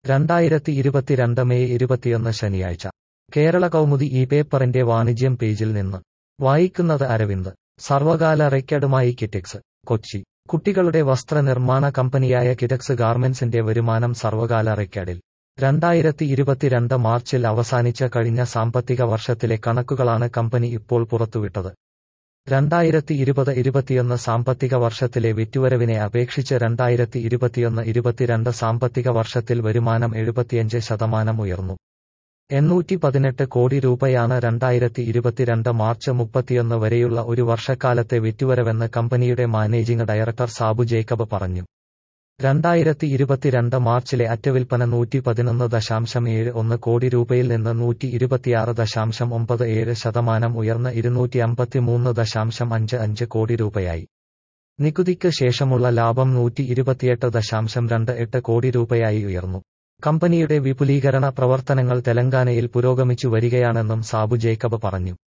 രണ്ടായിരത്തി ഇരുപത്തിരണ്ട് മെയ് ഇരുപത്തിയൊന്ന് ശനിയാഴ്ച കേരള കൗമുദി ഈ പേപ്പറിന്റെ വാണിജ്യം പേജിൽ നിന്ന് വായിക്കുന്നത് അരവിന്ദ് സർവകാല റെക്കഡുമായി കിറ്റെക്സ് കൊച്ചി കുട്ടികളുടെ വസ്ത്രനിർമ്മാണ കമ്പനിയായ കിറ്റക്സ് ഗാർമെന്റ്സിന്റെ വരുമാനം സർവകാല റെക്കഡിൽ രണ്ടായിരത്തി ഇരുപത്തിരണ്ട് മാർച്ചിൽ അവസാനിച്ച കഴിഞ്ഞ സാമ്പത്തിക വർഷത്തിലെ കണക്കുകളാണ് കമ്പനി ഇപ്പോൾ പുറത്തുവിട്ടത് രണ്ടായിരത്തി ഇരുപത് ഇരുപത്തിയൊന്ന് സാമ്പത്തിക വർഷത്തിലെ വിറ്റുവരവിനെ അപേക്ഷിച്ച് രണ്ടായിരത്തി ഇരുപത്തിയൊന്ന് ഇരുപത്തിരണ്ട് സാമ്പത്തിക വർഷത്തിൽ വരുമാനം എഴുപത്തിയഞ്ച് ശതമാനം ഉയർന്നു എണ്ണൂറ്റി പതിനെട്ട് കോടി രൂപയാണ് രണ്ടായിരത്തി ഇരുപത്തിരണ്ട് മാർച്ച് മുപ്പത്തിയൊന്ന് വരെയുള്ള ഒരു വർഷക്കാലത്തെ വിറ്റുവരവെന്ന് കമ്പനിയുടെ മാനേജിംഗ് ഡയറക്ടർ സാബു ജേക്കബ് പറഞ്ഞു രണ്ടായിരത്തി ഇരുപത്തിരണ്ട് മാർച്ചിലെ അറ്റവിൽപ്പന നൂറ്റി പതിനൊന്ന് ദശാംശം ഏഴ് ഒന്ന് കോടി രൂപയിൽ നിന്ന് നൂറ്റി ഇരുപത്തിയാറ് ദശാംശം ഒമ്പത് ഏഴ് ശതമാനം ഉയർന്ന് ഇരുന്നൂറ്റി അമ്പത്തിമൂന്ന് ദശാംശം അഞ്ച് അഞ്ച് കോടി രൂപയായി നികുതിക്ക് ശേഷമുള്ള ലാഭം നൂറ്റി ഇരുപത്തിയെട്ട് ദശാംശം രണ്ട് എട്ട് കോടി രൂപയായി ഉയർന്നു കമ്പനിയുടെ വിപുലീകരണ പ്രവർത്തനങ്ങൾ തെലങ്കാനയിൽ പുരോഗമിച്ചു വരികയാണെന്നും സാബു ജേക്കബ് പറഞ്ഞു